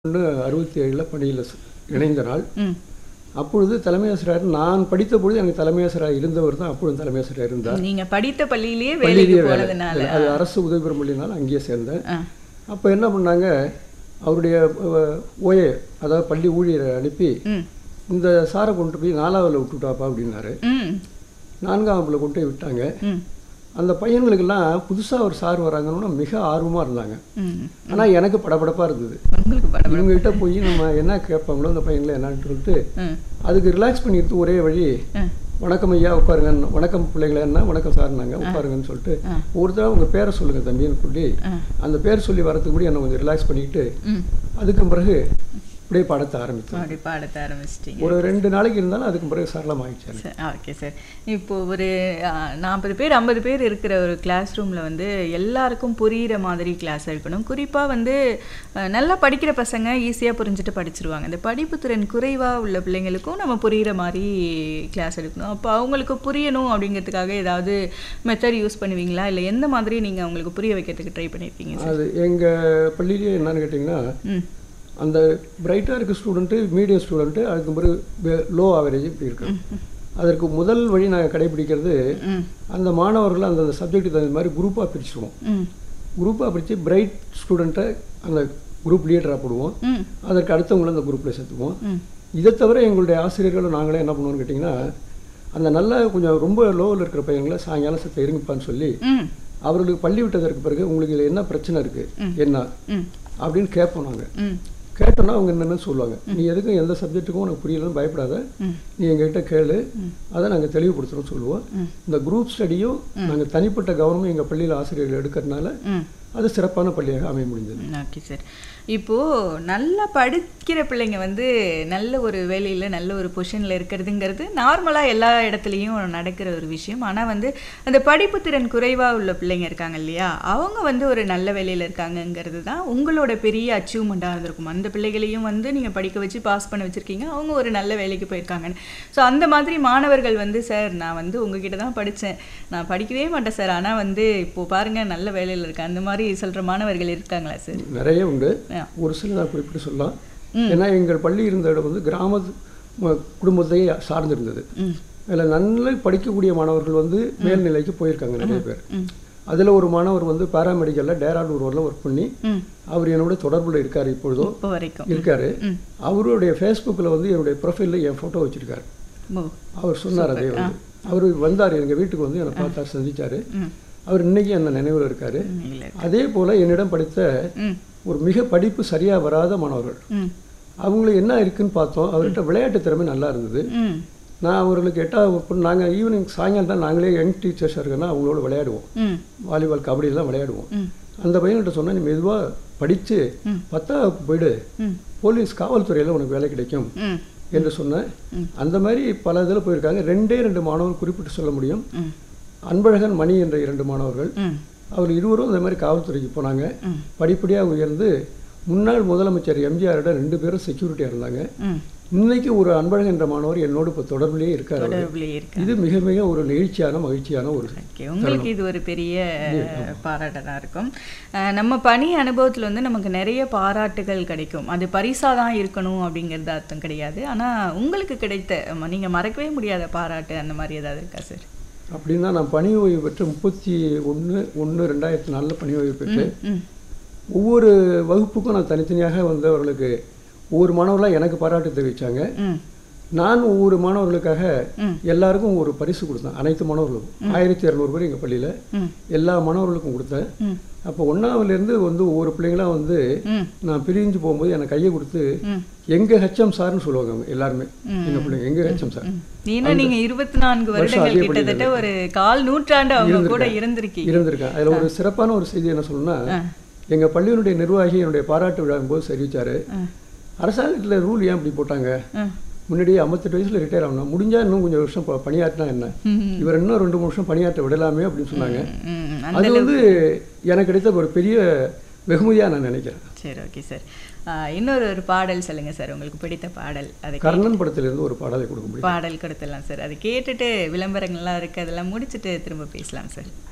ஒன்று அறுபத்தி ஏழில் பணியில் இணைந்த நாள் ம் அப்பொழுது தலைமை ஆசிரியர் நான் படித்த பொழுது எனக்கு தலைமை ஆசிரியர் இருந்தவர் தான் அப்பொழுது தலைமை ஆசிரியர் இருந்தார் நீங்க படித்த பள்ளியிலேயே வேலைக்கு பள்ளியிலேயே வேலை போனதுனால அது அரசு உதவி பெறும் பள்ளினால அங்கேயே சேர்ந்தேன் ஆ. அப்போ என்ன பண்ணாங்க அவருடைய ஓஏ அதாவது பள்ளி ஊழியரை அனுப்பி ம் இந்த சாரை கொண்டு போய் நாலாவதுல விட்டுட்டாப்பா அப்படின்னாரு ம் நான்காம் வகுப்புல கொண்டு போய் விட்டாங்க ம் அந்த பையன்களுக்கெல்லாம் புதுசாக ஒரு சார் வராங்கன்னு மிக ஆர்வமாக இருந்தாங்க ம் ஆனால் எனக்கு படபடப்பாக இருந்தது உங்களுக்கு படம் இவங்ககிட்ட போய் நம்ம என்ன கேட்பாங்களோ அந்த பையன்களை என்னன்னு சொல்லிட்டு ம் அதுக்கு ரிலாக்ஸ் பண்ணிட்டு ஒரே வழி ம் வணக்கம் ஐயா உட்காருங்க வணக்கம் பிள்ளைங்களே என்ன வணக்கம் சார்னாங்க உட்காருங்கன்னு சொல்லிட்டு ஒருத்தர் உங்கள் பேரை சொல்லுங்க தம்பின்னு சொல்லி ஆ. அந்த பேர் சொல்லி வரதுக்கு முன்னாடி என்னை கொஞ்சம் ரிலாக்ஸ் பண்ணிக்கிட்டு ம் அதுக்கு பிறகு அப்படியே பாடத்தை ஆரம்பித்தோம் அப்படி பாடத்த ஆரம்பிச்சிட்டீங்க ஒரு ரெண்டு நாளைக்கு இருந்தாலும் அதுக்கு பிறகு சரளம் ஆயிடுச்சு சரி ஓகே சார் இப்போ ஒரு நாற்பது பேர் ஐம்பது பேர் இருக்கிற ஒரு கிளாஸ் ரூமில் வந்து எல்லாருக்கும் புரிகிற மாதிரி கிளாஸ் எடுக்கணும் குறிப்பாக வந்து அஹ், நல்லா படிக்கிற பசங்க ஈஸியாக புரிஞ்சுட்டு படிச்சிருவாங்க இந்த படிப்பு திறன் குறைவாக உள்ள பிள்ளைங்களுக்கும் நம்ம புரிகிற மாதிரி கிளாஸ் எடுக்கணும் அப்போ அவங்களுக்கு புரியணும் அப்படிங்கிறதுக்காக ஏதாவது மெத்தட் யூஸ் பண்ணுவீங்களா இல்லை எந்த மாதிரி நீங்கள் அவங்களுக்கு புரிய வைக்கிறதுக்கு ட்ரை பண்ணியிருக்கீங்க சார் அது எங்கள் பள்ளியிலே என்னன்னு கேட்டிங்கன்னா ம் அந்த பிரைட்டாக இருக்க ஸ்டூடெண்ட்டு மீடியம் ஸ்டூடெண்ட்டு அதுக்கு பிறகு லோ ஆவரேஜ் இப்படி இருக்கு அதற்கு முதல் வழி நாங்கள் கடைபிடிக்கிறது ம் அந்த மாணவர்கள் அந்தந்த சப்ஜெக்ட்டுக்கு தகுந்த மாதிரி குரூப்பாக பிரிச்சுருவோம் ம் குரூப்பாக பிரித்து பிரைட் ஸ்டூடெண்ட்டை அந்த குரூப் லீடராக போடுவோம் ம் அதற்கு அடுத்தவங்களும் அந்த குரூப்பில் சேர்த்துக்குவோம் ம் இதை தவிர எங்களுடைய ஆசிரியர்களும் நாங்களே என்ன பண்ணுவோம்னு கேட்டிங்கன்னா அந்த நல்ல கொஞ்சம் ரொம்ப லோவில் இருக்கிற பையங்களை சாயங்காலம் சத்த இருங்கப்பான்னு சொல்லி ம் அவர்களுக்கு பள்ளி விட்டதற்கு பிறகு உங்களுக்கு இதில் என்ன பிரச்சனை இருக்குது என்ன ம் அப்படின்னு கேட்போம் நாங்கள் ம் கேட்டோன்னா அவங்க என்னென்னு சொல்லுவாங்க நீ எதுக்கும் எந்த சப்ஜெக்ட்டுக்கும் உனக்கு புரியலன்னு பயப்படாத ம். நீ எங்ககிட்ட கேளு அதை நாங்கள் தெளிவுபடுத்துகிறோம் சொல்லுவோம் இந்த குரூப் ஸ்டடியும் நாங்கள் தனிப்பட்ட கவனமும் எங்கள் பள்ளியில் ஆசிரியர்கள் எடுக்கிறதுனால ம் அது சிறப்பான பள்ளியாக அமைய முடிந்தது ஓகே சார் இப்போது நல்லா படிக்கிற பிள்ளைங்க வந்து நல்ல ஒரு வேலையில் நல்ல ஒரு பொசிஷனில் இருக்கிறதுங்கிறது நார்மலாக எல்லா இடத்துலையும் நடக்கிற ஒரு விஷயம் ஆனால் வந்து அந்த படிப்பு திறன் குறைவாக உள்ள பிள்ளைங்க இருக்காங்க இல்லையா அவங்க வந்து ஒரு நல்ல வேலையில் இருக்காங்கங்கிறது தான் உங்களோட பெரிய அச்சீவ்மெண்ட்டாக இருந்திருக்கும் அந்த பிள்ளைகளையும் வந்து நீங்கள் படிக்க வச்சு பாஸ் பண்ண வச்சுருக்கீங்க அவங்க ஒரு நல்ல வேலைக்கு போயிருக்காங்கன்னு ஸோ அந்த மாதிரி மாணவர்கள் வந்து சார் நான் வந்து உங்ககிட்ட தான் படித்தேன் நான் படிக்கவே மாட்டேன் சார் ஆனால் வந்து இப்போது பாருங்கள் நல்ல வேலையில் இருக்கேன் அந்த மாதிரி சொல்கிற மாணவர்கள் இருக்காங்களா சார் நிறைய உண்டு ஆ. ஒரு சில நான் குறிப்பிட்டு சொல்லலாம் ஏன்னா எங்கள் பள்ளி இருந்த இடம் வந்து கிராம ம- குடும்பத்தை சார்ந்திருந்தது ம் அதில் நல்ல படிக்கக்கூடிய மாணவர்கள் வந்து மேல்நிலைக்கு போயிருக்காங்க நிறைய பேர் அதில் ஒரு மாணவர் வந்து பாராமெடிக்கலில் டேராடூர் வரல ஒர்க் பண்ணி ம் அவர் என்னோட தொடர்பில் இருக்கார் இப்பொழுதும் இப்போ வரைக்கும் இருக்காரு ம். அவருடைய ஃபேஸ்புக்கில் வந்து என்னுடைய ப்ரொஃபைலில் என் ஃபோட்டோ வச்சிருக்காரு ஓ அவர் சொன்னார் அதே வந்து அவர் வந்தார் எங்கள் வீட்டுக்கு வந்து என்னை பார்த்தார் சந்திச்சார் ம் அவர் இன்னைக்கு என்ன நினைவில் இருக்காரு இல்லை அதே போல் என்னிடம் படித்த ம் ஒரு மிக படிப்பு சரியாக வராத மாணவர்கள் ம் அவங்களுக்கு என்ன இருக்குன்னு பார்த்தோம் அவர்கிட்ட விளையாட்டு திறமை நல்லா இருந்தது ம் நான் அவர்களுக்கு எட்டாவது நாங்கள் ஈவினிங் சாயங்காலம் தான் நாங்களே யங் டீச்சர்ஸாக இருக்கோன்னா அவங்களோட விளையாடுவோம் ம் வாலிபால் கபடியெல்லாம் விளையாடுவோம் ம் அந்த பையன்கிட்ட சொன்னா நீ மெதுவாக படித்து பத்தாவது போயிடு ம் போலீஸ் காவல்துறையில் உனக்கு வேலை கிடைக்கும் ம் என்று சொன்னேன் அந்த மாதிரி பல இதில் போயிருக்காங்க ரெண்டே ரெண்டு மாணவர்கள் குறிப்பிட்டு சொல்ல முடியும் ம் அன்பழகன் மணி என்ற இரண்டு மாணவர்கள் ம் அவர் இருவரும் இந்த மாதிரி காவல்துறைக்கு போனாங்க ம். படிப்படியாக உயர்ந்து முன்னாள் முதலமைச்சர் எம்ஜிஆரிடம் ரெண்டு பேரும் செக்யூரிட்டியாக இருந்தாங்க ம் இன்னைக்கு ஒரு அன்பழகன் என்ற மாணவர் என்னோடு இப்போ தொடர்பிலேயே இருக்கார் அவரு. தொடர்புலேயே இருக்கு இது மிக மிக ஒரு நெகிழ்ச்சியான மகிழ்ச்சியான ஒரு ஓகே உங்களுக்கு இது ஒரு பெரிய பாராட்டதாக இருக்கும் அஹ், நம்ம பணி அனுபவத்தில் வந்து நமக்கு நிறைய பாராட்டுகள் கிடைக்கும் அது பரிசாக தான் இருக்கணும் அப்படிங்கிறது அர்த்தம் கிடையாது ஆனால் உங்களுக்கு கிடைத்த நீங்கள் மறக்கவே முடியாத பாராட்டு அந்த மாதிரி ஏதாவது இருக்கா சார் அப்படின்னா நான் பணி ஓய்வு பெற்று முப்பத்தி ஒன்று ஒன்று ரெண்டாயிரத்தி நாலில் பணி ஓய்வு பெற்று ம் ஒவ்வொரு வகுப்புக்கும் நான் தனித்தனியாக வந்து அவர்களுக்கு ஒவ்வொரு மாணவர்களாக எனக்கு பாராட்டு தெரிவித்தாங்க ம் நான் ஒவ்வொரு மாணவர்களுக்காக ம். எல்லாருக்கும் ஒரு பரிசு கொடுத்தேன் அனைத்து மாணவர்களுக்கும் ஆயிரத்தி இரநூறு பேர் எங்கள் பள்ளியில் ம் எல்லா மாணவர்களுக்கும் கொடுத்தேன் ம் அப்போ ஒன்றாவதுலேருந்து வந்து ஒவ்வொரு பிள்ளைங்களாம் வந்து ம் நான் பிரிஞ்சு போகும்போது எனக்கு கையை கொடுத்து ம் எங்க ஹெச்எம் சார்னு சொல்லுவாங்க அவங்க எல்லாருமே எங்கள் பிள்ளைங்க எங்க ஹெச்எம் சார் ஏன்னா நீங்க இருபத்தி நான்கு வருஷம் வருடங்கள் அதே கிட்டத்தட்ட ஒரு கால் நூற்றாண்டு அவங்க கூட இருந்திருக்கீங்க இருந்திருக்கேன் அதில் ஒரு சிறப்பான ஒரு செய்தி என்ன சொல்லணும்னா எங்க பள்ளியினுடைய நிர்வாகி என்னுடைய பாராட்டு விழாவும் போது தெரிவிச்சாரு அரசாங்கத்தில் ரூல் ஏன் இப்படி போட்டாங்க ம். முன்னாடியே ஐம்பத்தெட்டு வயசுல ரிட்டையர் ஆகணும் முடிஞ்சா இன்னும் கொஞ்சம் வருஷம் ப- பணியாற்றினா என்ன இவர் இன்னும் ரெண்டு மூணு வருஷம் பணியாற்ற விடலாமே அப்படின்னு சொன்னாங்க ம், ம். அது வந்து எனக்கு கிடைத்த ஒரு பெரிய வெகுமதியா நான் நினைக்கிறேன் சரி ஓகே சார் இன்னொரு ஒரு பாடல் சொல்லுங்க சார் உங்களுக்கு பிடித்த பாடல் அதை கர்ணன் படத்திலிருந்து ஒரு பாடலை கொடுக்க முடியும் பாடல் கொடுத்துடலாம் சார் அதை கேட்டுட்டு விளம்பரங்கள்லாம் இருக்கு அதெல்லாம் முடிச்சுட்டு திரும்ப பேசலாம் சார்